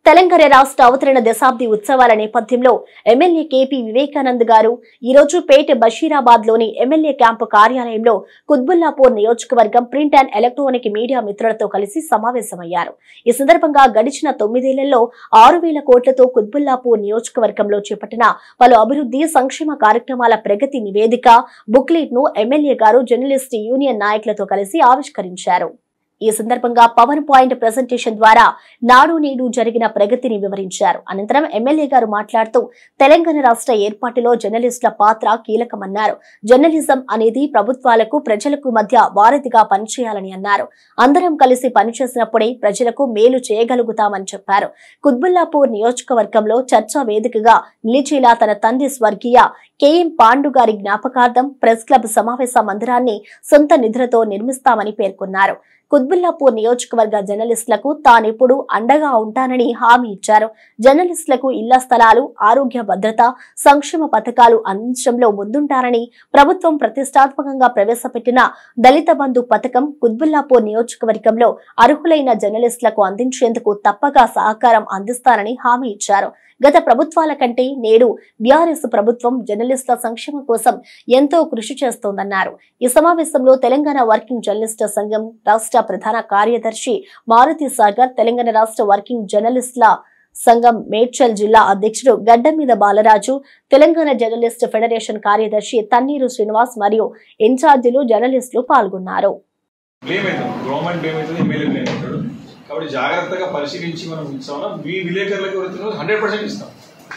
తెలంగాణ రాష్ట్ర అవతరణ దశాబ్ది ఉత్సవాల నేపథ్యంలో ఎమ్మెల్యే కేపీ వివేకానంద్ గారు ఈ రోజు పేట బషీరాబాద్ లోని ఎమ్మెల్యే క్యాంపు కార్యాలయంలో కుత్బుల్లాపూర్ నియోజకవర్గం ప్రింట్ అండ్ ఎలక్ట్రానిక్ మీడియా మిత్రులతో కలిసి సమావేశమయ్యారు ఈ సందర్భంగా గడిచిన తొమ్మిదేళ్లలో ఆరు వేల కోట్లతో కుత్బుల్లాపూర్ నియోజకవర్గంలో చేపట్టిన పలు అభివృద్ధి సంక్షేమ కార్యక్రమాల ప్రగతి నివేదిక బుక్లెట్ ను ఎమ్మెల్యే గారు జర్నలిస్ట్ యూనియన్ నాయకులతో కలిసి ఆవిష్కరించారు ఈ సందర్భంగా పవర్ పాయింట్ ప్రెజెంటేషన్ ద్వారా నాడు నేడు జరిగిన ప్రగతిని వివరించారు అనంతరం ఎమ్మెల్యే గారు మాట్లాడుతూ తెలంగాణ రాష్ట్ర ఏర్పాటులో జర్నలిస్టుల పాత్ర కీలకమన్నారు జర్నలిజం అనేది ప్రభుత్వాలకు ప్రజలకు మధ్య వారధిగా పనిచేయాలని అన్నారు అందరం కలిసి పనిచేసినప్పుడే ప్రజలకు మేలు చేయగలుగుతామని చెప్పారు కుత్బుల్లాపూర్ నియోజకవర్గంలో చర్చా వేదికగా నిలిచేలా తన తండ్రి స్వర్గీయ కెఎం పాండు గారి జ్ఞాపకార్థం ప్రెస్ క్లబ్ సమావేశ మందిరాన్ని సొంత నిధులతో నిర్మిస్తామని పేర్కొన్నారు కుత్బుల్లాపూర్ నియోజకవర్గ జర్నలిస్టులకు తానెప్పుడు అండగా ఉంటానని హామీ ఇచ్చారు జర్నలిస్టులకు ఇళ్ల స్థలాలు ఆరోగ్య భద్రత సంక్షేమ పథకాలు అందించడంలో ముందుంటారని ప్రభుత్వం ప్రతిష్టాత్మకంగా ప్రవేశపెట్టిన దళిత బంధు పథకం కుత్బుల్లాపూర్ నియోజకవర్గంలో అర్హులైన జర్నలిస్టులకు అందించేందుకు తప్పగా సహకారం అందిస్తారని హామీ ఇచ్చారు గత ప్రభుత్వాల కంటే నేడు బీఆర్ఎస్ ప్రభుత్వం జర్నలిస్టుల సంక్షేమం కోసం ఎంతో కృషి చేస్తోందన్నారు ఈ సమావేశంలో తెలంగాణ వర్కింగ్ జర్నలిస్టు సంఘం రాష్ట్ర ప్రధాన కార్యదర్శి మారుతి సాగర్ తెలంగాణ రాష్ట్ర వర్కింగ్ జర్నలిస్టుల సంఘం మేడ్చల్ జిల్లా అధ్యక్షుడు గడ్డం మీద బాలరాజు తెలంగాణ జర్నలిస్ట్ ఫెడరేషన్ కార్యదర్శి తన్నీరు శ్రీనివాస్ మరియు ఇన్ఛార్జీలు జర్నలిస్టులు పాల్గొన్నారు బ్లేమ్ అవుతాం గవర్నమెంట్ బ్లేమ్ అవుతుంది ఎమ్మెల్యే బ్లేమ్ అవుతాడు కాబట్టి జాగ్రత్తగా పరిశీలించి మనం ఇస్తామన్నా మీ విలేకరులకు ఎవరైతే హండ్రెడ్ పర్సెంట్ ఇస్తాం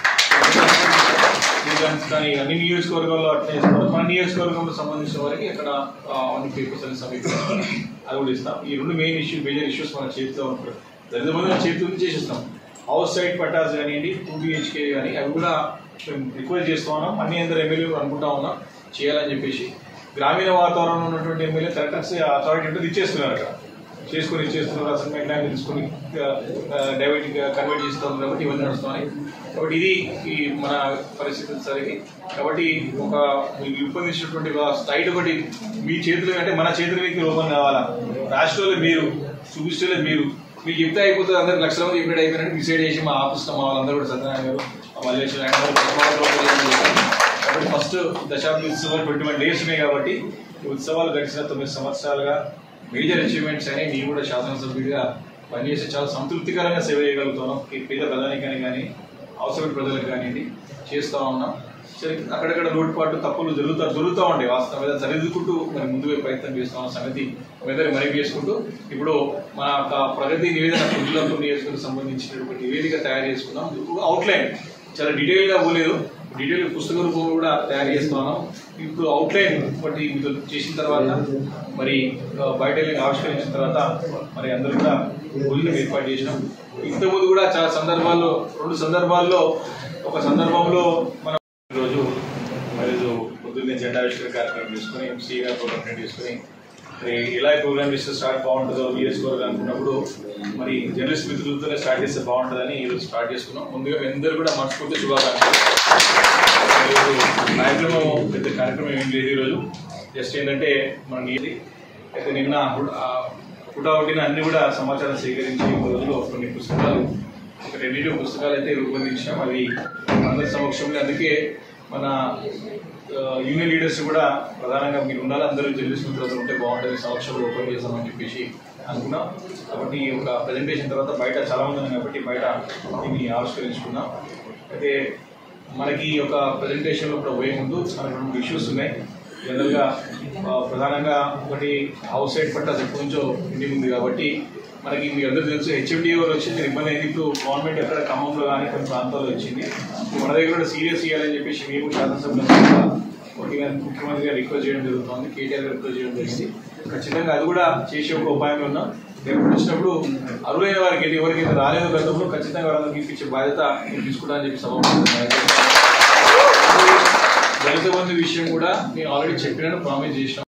విజిలెన్స్ కానీ అన్ని నియోజకవర్గాల్లో అట్లా ఇస్తాం మన నియోజకవర్గంలో సంబంధించిన వారికి అక్కడ ఆ, అన్ని పేపర్స్ అన్ని సమీక్షిస్తాం అది కూడా ఇస్తాం ఈ రెండు మెయిన్ ఇష్యూ మేజర్ ఇష్యూస్ మన చేతిలో ఉంటారు దళిత మంది చేతితో చేసిస్తాం హౌస్ సైడ్ పట్టాస్ కానివ్వండి టూ బిహెచ్కే కానీ అవి కూడా మేము రిక్వెస్ట్ చేస్తూ ఉన్నాం అన్ని అందరు ఎమ్మెల్యేలు అనుకుంటా ఉన్నాం చేయాలని చెప్పేసి గ్రామీణ వాతావరణంలో ఉన్నటువంటి ఎమ్మెల్యే కలెక్టర్స్ అథారిటీ ఉంటుంది ఇచ్చేస్తున్నారు అక్కడ చేసుకొని ఇచ్చేస్తున్నారు అసైన్మెంట్ ల్యాండ్ తీసుకొని డైవర్ట్ కన్వర్ట్ చేస్తున్నారు కాబట్టి ఇవన్నీ నడుస్తున్నాయి కాబట్టి ఇది ఈ మన పరిస్థితి సరికి కాబట్టి ఒక మీరు రూపొందించినటువంటి ఒక స్టైట్ ఒకటి మీ చేతులు అంటే మన చేతులకి రూపం కావాలా రాష్ట్రంలో మీరు చూపిస్తే మీరు మీకు చెప్తే అయిపోతుంది అందరు లక్షల మంది చెప్పినట్టు అయిపోయినట్టు డిసైడ్ చేసి మా ఆఫీస్ మా వాళ్ళందరూ కూడా సత్యనారాయణ గారు మా మల్లేశ్వర ఆయన గారు, ప్రథమ రోజు కాబట్టి ఫస్ట్ దశాబ్ది ఉత్సవాలు ట్వంటీ వన్ డేస్ ఉన్నాయి కాబట్టి ఈ ఉత్సవాలు గడిచిన తొమ్మిది సంవత్సరాలుగా మేజర్ అచీవ్మెంట్స్ అని నేను కూడా శాసనసభ్యుడిగా పనిచేసి చాలా సంతృప్తికరంగా సేవ చేయగలుగుతున్నాం ఈ పేద ప్రధానికాని కానీ అవసరమైన ప్రజలకు కానివ్వండి చేస్తూ ఉన్నాం సరే అక్కడక్కడ లోటుపాటు తప్పులు జరుగుతా జరుగుతూ ఉండే వాస్తవం మీద సరిదిద్దుకుంటూ మరి ముందుకు ప్రయత్నం చేస్తున్న సంగతి అందరి మనవి చేసుకుంటూ ఇప్పుడు మన యొక్క ప్రగతి నివేదన కుదులకు నియోజకవర్గం సంబంధించినటువంటి నివేదిక తయారు చేసుకున్నాం అవుట్లైన్ చాలా డీటెయిల్గా పోలేదు డీటెయిల్ పుస్తక రూపంలో కూడా తయారు చేస్తున్నాం ఇప్పుడు అవుట్లైన్ ఒకటి మీకు చేసిన తర్వాత మరి ఆ, బయట వెళ్ళి ఆవిష్కరించిన తర్వాత మరి అందరూ కూడా భోజనం ఏర్పాటు చేసినాం ఇంతకుముందు కూడా చాలా సందర్భాల్లో రెండు సందర్భాల్లో ఒక సందర్భంలో మనం ఈరోజు మరి ఈరోజు పొద్దున్నే జెండావిష్కరణ కార్యక్రమం చేసుకుని సీగా ప్రోగ్రామ్ చేసుకుని మరి ఎలా ప్రోగ్రామ్ చేస్తే స్టార్ట్ బాగుంటుందో వీఎస్కోర్ అనుకున్నప్పుడు మరి జర్నలిస్ట్ మిత్రులతోనే స్టార్ట్ చేస్తే బాగుంటుందని ఈరోజు స్టార్ట్ చేసుకున్నాం ముందుగా మీ అందరూ కూడా మనస్ఫూర్తి శుభాకాంక్షలు ఈరోజు కార్యక్రమం పెద్ద కార్యక్రమం ఏం లేదు ఈరోజు జస్ట్ ఏంటంటే మనం ఇది అయితే నిన్న హుడ్- ఆ హుటాహుటిన అన్ని కూడా సమాచారం సేకరించి ఒక రోజులో కొన్ని పుస్తకాలు ఒక రెండింటి పుస్తకాలు అయితే రూపొందించాం అవి అందరి సమక్షంలో అందుకే మన ఆ, యూనియన్ లీడర్స్ కూడా ప్రధానంగా మీరు ఉండాలి అందరూ జర్నలిస్ట్ మిత్రులు ఉంటే బాగుంటుంది సమక్షంలో ఓపెన్ చేస్తామని చెప్పేసి అనుకున్నాం కాబట్టి ఈ ఒక ప్రజెంటేషన్ తర్వాత బయట చాలా మంది ఉన్నాయి కాబట్టి బయట దీన్ని ఆవిష్కరించుకున్నాం అయితే మనకి ఈ యొక్క ప్రజెంటేషన్లో కూడా పోయే ముందు మనకు రెండు ఇష్యూస్ ఉన్నాయి జనరల్గా ఆ, ప్రధానంగా ఒకటి హౌస్ సైడ్ పట్టాస్ ఎప్పటి నుంచో ఇంటికి ఉంది కాబట్టి మనకి మీ అందరూ తెలుసు హెచ్ఎండి వాళ్ళు వచ్చింది ఇబ్బంది అయింది ఇప్పుడు గవర్నమెంట్ ఎక్కడ ఖమ్మంలో కానీ కొన్ని ప్రాంతాల్లో వచ్చింది మన దగ్గర కూడా సీరియస్ చేయాలని చెప్పేసి మేము శాసనసభ్యులు ఒకటి గారు ముఖ్యమంత్రి గారు రిక్వెస్ట్ చేయడం జరుగుతుంది కేటీఆర్ గారు రిక్వెస్ట్ చేయడం జరిగింది ఖచ్చితంగా అది కూడా చేసే ఒక ఉపాయం ఉన్నాం రేపు వచ్చినప్పుడు అరువైన వారికి అయితే ఎవరికైతే రాలేదో గతంలో ఖచ్చితంగా వాళ్ళకి ఇప్పించే బాధ్యత నేను తీసుకుంటానని చెప్పి సభ దళిత బంధు విషయం కూడా నేను ఆల్రెడీ చెప్పినాను ప్రామిస్ చేసిన